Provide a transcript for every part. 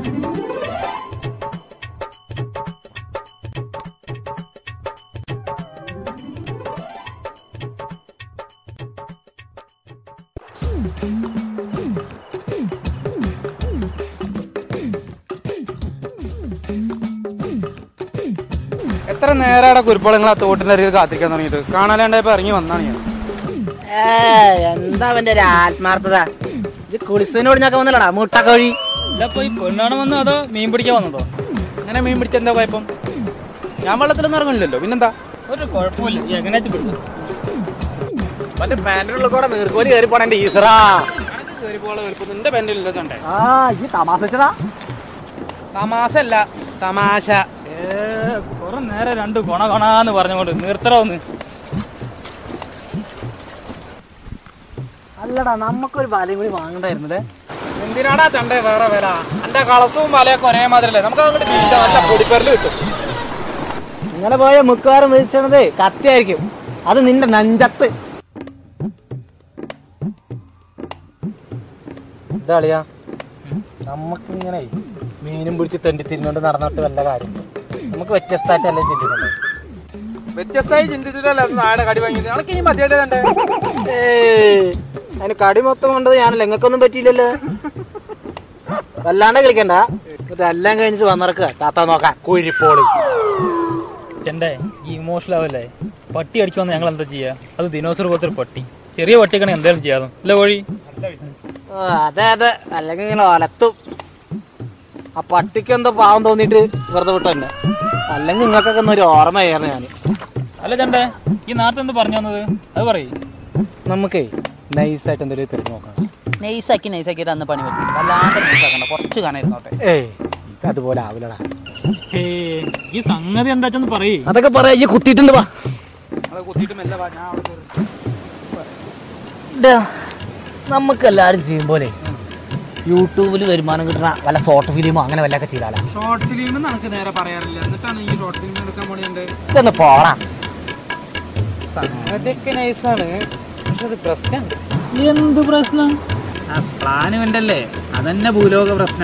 എത്ര നേരമാണ് കുരുപ്പളങ്ങൾ ആ തോട്ടിന്റെ അരികിൽ കാത്തിക്കാൻ തുടങ്ങിയിട്ട് കാണാലാണ്ടായപ്പോ ഇറങ്ങി വന്നാണ് ഞാൻ എന്താ അവന്റെ ഒരു ആത്മാർത്ഥത ഇത് കുളിസിനോട് ഞാൻ വന്നല്ലടാ മുട്ടക്കോഴി ഇല്ലപ്പോ ഈ പെണ്ണാണ് വന്നോ അതോ മീൻ പിടിക്കാൻ വന്നതോ അങ്ങനെ മീൻ പിടിച്ച എന്താ കുഴപ്പം ഞാൻ വെള്ളത്തിലൊന്നും ഇറങ്ങില്ലല്ലോ പിന്നെന്താ ഒരു കുഴപ്പമില്ല ഈ എങ്ങനെ പിടിച്ചു മറ്റേ പാന്റിനുള്ള കൂടെ നീർക്കോലി കയറി പോണ എന്റെ ഈസറാ നിന്റെ പെൻഡില്ല ചണ്ടേ ആ ഈ തമാശടാ തമാശ അല്ല തമാശ കുറെ നേരം രണ്ട് കൊണ കൊണാന്ന് പറഞ്ഞുകൊണ്ട് നിർത്തറ ഒന്ന് അല്ലടാ നമുക്കൊരു വലയും കൂടി വാങ്ങണ്ടായിരുന്നല്ലേ എന്തിനാടാ ചണ്ടേ വേറെ വില എന്റെ കളസവും വലയൊക്കെ ഒരേ മാതിരിയല്ലേ നമുക്ക് അങ്ങോട്ട് വീശാം നല്ല പൊടിപ്പരല് കിട്ടും ഇങ്ങനെ പോയ മിക്കവാറും വിളിച്ചത് കത്തിയായിരിക്കും അത് നിന്റെ നെഞ്ചത്ത് ഇതാളിയാ നമുക്കിങ്ങനെ മീനും പിടിച്ച് തെണ്ടി തിരിഞ്ഞോണ്ട് നടന്നിട്ട് വല്ല കാര്യം നമുക്ക് വ്യത്യസ്തമായിട്ടല്ലേ ചിന്തിക്കുന്നത് വ്യത്യസ്തമായി ചിന്തിച്ചിട്ടല്ല അത് നാടെ കടി വാങ്ങിയത് അനക്ക് ഇനി മതിയല്ലേ ചണ്ടേ അതിന് കടി മൊത്തം കൊണ്ടത് ഞാനല്ല നിങ്ങൾക്കൊന്നും പറ്റിയില്ലല്ലോ വല്ലാണ്ട് കളിക്കണ്ട എന്നിട്ട് എല്ലാം കഴിഞ്ഞിട്ട് വന്നിറക്കുക താത്ത നോക്കാൻ കുഴിപ്പോളി ചെണ്ടേ ഈ ഇമോഷണൽ ആവല്ലേ പട്ടി അടിച്ചു വന്ന് ഞങ്ങൾ എന്താ ചെയ്യാ അത് ദിനോസർ പോലത്തെ ഒരു പട്ടി ചെറിയ പട്ടിക്കാണ് എന്തായാലും ചെയ്യാതെ അല്ല കോഴി ഓ, അതെ അതെ അല്ലെങ്കിൽ ഇങ്ങനെ ഒലത്തും ആ പട്ടിക്ക് എന്തോ പാവം തോന്നിയിട്ട് വെറുതെ വിട്ടു തന്നെ അല്ലെങ്കിൽ നിങ്ങൾക്കൊക്കെ ഒന്ന് ഒരു ഓർമ്മയായിരുന്നു ഞാൻ അല്ല ചെണ്ടേ ഈ നാട്ടിൽ എന്ത് പറഞ്ഞു വന്നത് അത് പറയ് നമുക്കേ നൈസായിട്ട് എന്തെങ്കിലും പെരുന്ന് നോക്കാം നൈസാക്കി നൈസാക്കിയിട്ട് അന്ന് പണി പറ്റും വല്ലാണ്ട് നൈസാക്കണ്ട കുറച്ച് കാണായിരുന്നോട്ടെ ഏയ് ഇത് അതുപോലെ ആവില്ലടാ ഏയ്, ഈ സംഗതി എന്താ വെച്ചൊന്ന് പറയ് അതൊക്കെ പറയാ ഈ കുത്തിയിട്ടുണ്ട് വാ അത് കുത്തിയിട്ട് മെല്ലെ വാ, ഞാൻ അവിടെ കേറി. നമുക്ക് എല്ലാവരും ചെയ്യും പോലെ യൂട്യൂബിൽ വരുമാനം കിട്ടുന്ന വല്ല ഷോർട്ട് ഫിലിമോ അങ്ങനെ വല്ലതൊക്കെ ചെയ്താലാ ഷോർട്ട് ഫിലിം നമുക്ക് നേരെ പറയാറില്ല എന്നിട്ടാണ് ഈ ഷോർട്ട് ഫിലിം എടുക്കാൻ പോണേ ഇതൊന്ന് പോടാ സംഗതിയൊക്കെ നൈസാണ് പക്ഷെ അത് പ്രശ്നമുണ്ട് എന്ത് പ്രശ്നം ആ പ്ലാൻ ഇവന്റല്ലേ അതന്നെ ഭൂലോക പ്രശ്ന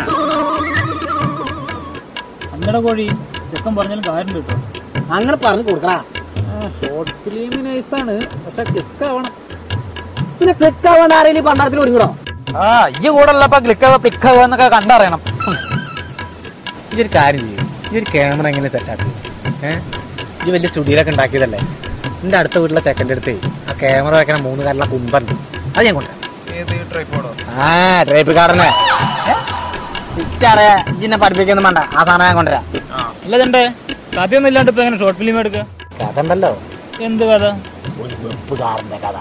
അന്നട കോഴി ചെക്കൻ പറഞ്ഞാലും കാര്യം കിട്ടും അങ്ങനെ പറഞ്ഞു കൊടുക്കണ ഷോർട്ട് ഫിലിം നൈസാണ് പക്ഷെ ക്ലിക്ക് ആവണം പിന്നെ ക്ലിക്ക് ആവാൻ ആരെങ്കിലും പണ്ടാരത്തിൽ ഒരുങ്ങണോ ആ ഈ കൂടെ ഉള്ളപ്പോ ക്ലിക്ക് ആവുക ക്ലിക്ക് ആവുക എന്നൊക്കെ കണ്ടറിയണം ഈ ഒരു കാര്യം ചെയ്യും ഈ ഒരു ക്യാമറ എങ്ങനെ സെറ്റാക്കി ഏഹ് ഈ വലിയ സ്റ്റുഡിയോയിലൊക്കെ ഉണ്ടാക്കിയതല്ലേ എൻ്റെ അടുത്ത വീട്ടിലെ ചെക്കൻ്റെ അടുത്ത് ആ ക്യാമറ വെക്കണ മൂന്ന് കാലുള്ള കുമ്പറുണ്ട് അത് ഞാൻ കൊണ്ടുവരാം ഏത് ട്രൈപ്പോഡോ ആ ഡ്രൈപ്പ് കാരനെ ഇറ്ററിയാ ഇജിന്നെ പഠിപ്പിക്കൊന്നും വേണ്ട ആ സാധനം ഞാൻ കൊണ്ടുവരാം അല്ല ചെണ്ടേ കഥയൊന്നും ഇല്ലാണ്ട് ഇപ്പൊ എങ്ങനെ ഷോർട്ട് ഫിലിം എടുക്കുക കഥ ഉണ്ടല്ലോ എന്ത് കഥ ഒരു വെപ്പുകാരന്റെ കഥ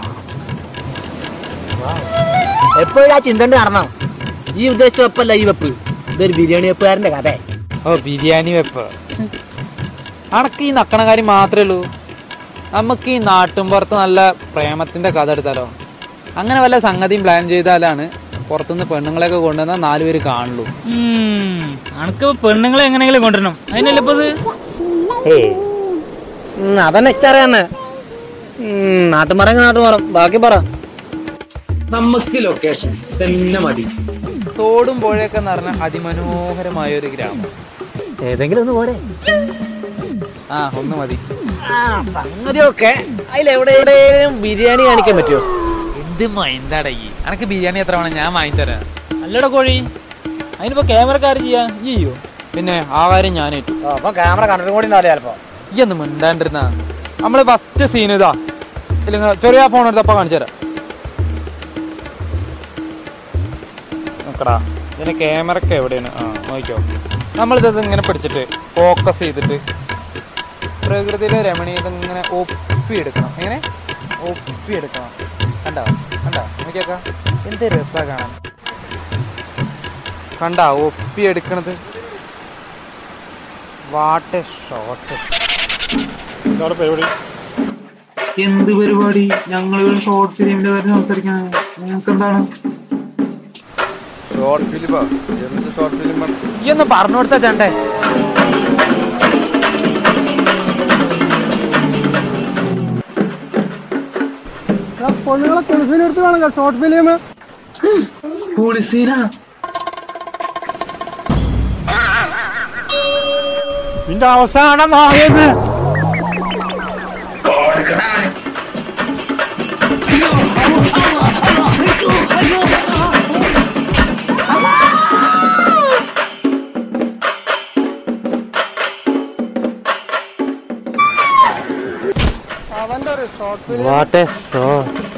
എപ്പോഴും ആ ചിന്ത കൊണ്ട് നടണം ഈ ഉദ്ദേശിച്ച വെപ്പല്ല ഈ വെപ്പ് ഇതൊരു ബിരിയാണി വെപ്പുകാരന്റെ കഥ ഓ ബിരിയാണി വെപ്പ് അണക്ക് ഈ നക്കണ കാര്യം മാത്രമേ ഉള്ളൂ നമുക്ക് ഈ നാട്ടും പുറത്ത് നല്ല പ്രേമത്തിന്റെ കഥ എടുത്താലോ അങ്ങനെ വല്ല സംഗതിയും പ്ലാൻ ചെയ്താലാണ് പുറത്തുനിന്ന് പെണ്ണുങ്ങളെയൊക്കെ കൊണ്ടുവന്നാൽ നാല് പേര് കാണുള്ളൂ അനക്ക് പെണ്ണുങ്ങളെ എങ്ങനെയെങ്കിലും കൊണ്ടുവരണം അതിനല്ലേ ഇപ്പൊ ഇത് അതന്നെ ഇച്ചറിയാന്ന് നാട്ടുമരം നാട്ടുമരം ബാക്കി പറ നമുക്ക് ലൊക്കേഷൻ തന്നെ മതി തോടും പുഴയൊക്കെ നിറഞ്ഞ അതിമനോഹരമായ ഒരു ഗ്രാമം ഏതെങ്കിലും ഒന്ന് പോരെ ആ ഒന്ന് മതി ആ സംഗതിയൊക്കെ അതിലെവിടെ എവിടെയും ബിരിയാണി കാണിക്കാൻ പറ്റുമോ എന്ത് മൈൻഡാടാ ഈ അനക്ക് ബിരിയാണി എത്ര വേണം ഞാൻ വാങ്ങിത്തരാം അല്ലട കോഴി അതിനിപ്പോ ക്യാമറക്കാർ ചെയ്യാ ഈ ചെയ്യോ പിന്നെ ആ കാര്യം ഞാൻ ഏറ്റു അപ്പൊ ക്യാമറ കണ്ടിട്ടും കൂടി ഉണ്ടാവില്ല ചിലപ്പോ ഈ ഒന്ന് മിണ്ടാണ്ടിരുന്ന നമ്മള് ഫസ്റ്റ് സീൻ ഇതാ ഇല്ലെങ്കിൽ ചെറിയ ഫോൺ എടുത്തപ്പോ കാണിച്ചു തരാം നോക്കടാ ഇതിന്റെ ക്യാമറക്ക് എവിടെയാണ് ആ നോക്കിയോ നമ്മളിത് ഇങ്ങനെ പിടിച്ചിട്ട് ഫോക്കസ് ചെയ്തിട്ട് പ്രകൃതിയിലെ രമണീയത ഇങ്ങനെ ഒപ്പി എടുക്കണം എങ്ങനെ ഒപ്പി എടുക്കണം കണ്ടോ കണ്ടോ നോക്കിയേക്ക എന്ത് രസാ കാണാൻ കണ്ടാ ഒപ്പി എടുക്കണത് വാട്ട് എ ഷോട്ട് എന്ത് പരിപാടി ഞങ്ങൾ ഷോർട്ട് ഫിലിമിന്റെ കാര്യം സംസാരിക്കാൻ നിങ്ങൾക്ക് എന്താണ് ഷോർട്ട് ഫിലിമാ എന്ത് ഷോർട്ട് ഫിലിമാണ് ഈ ഒന്ന് പറഞ്ഞു കൊടുത്താ ചേണ്ടേ പൊണ്ണുങ്ങളെ കുളിസിനെടുത്ത് വേണം ഷോർട്ട് ഫിലിം നിന്റെ അവസാനം നായെന്ന് അവന്റെ ഒരു ഷോർട്ട് ഫിലിം വാട്ട് ഷോ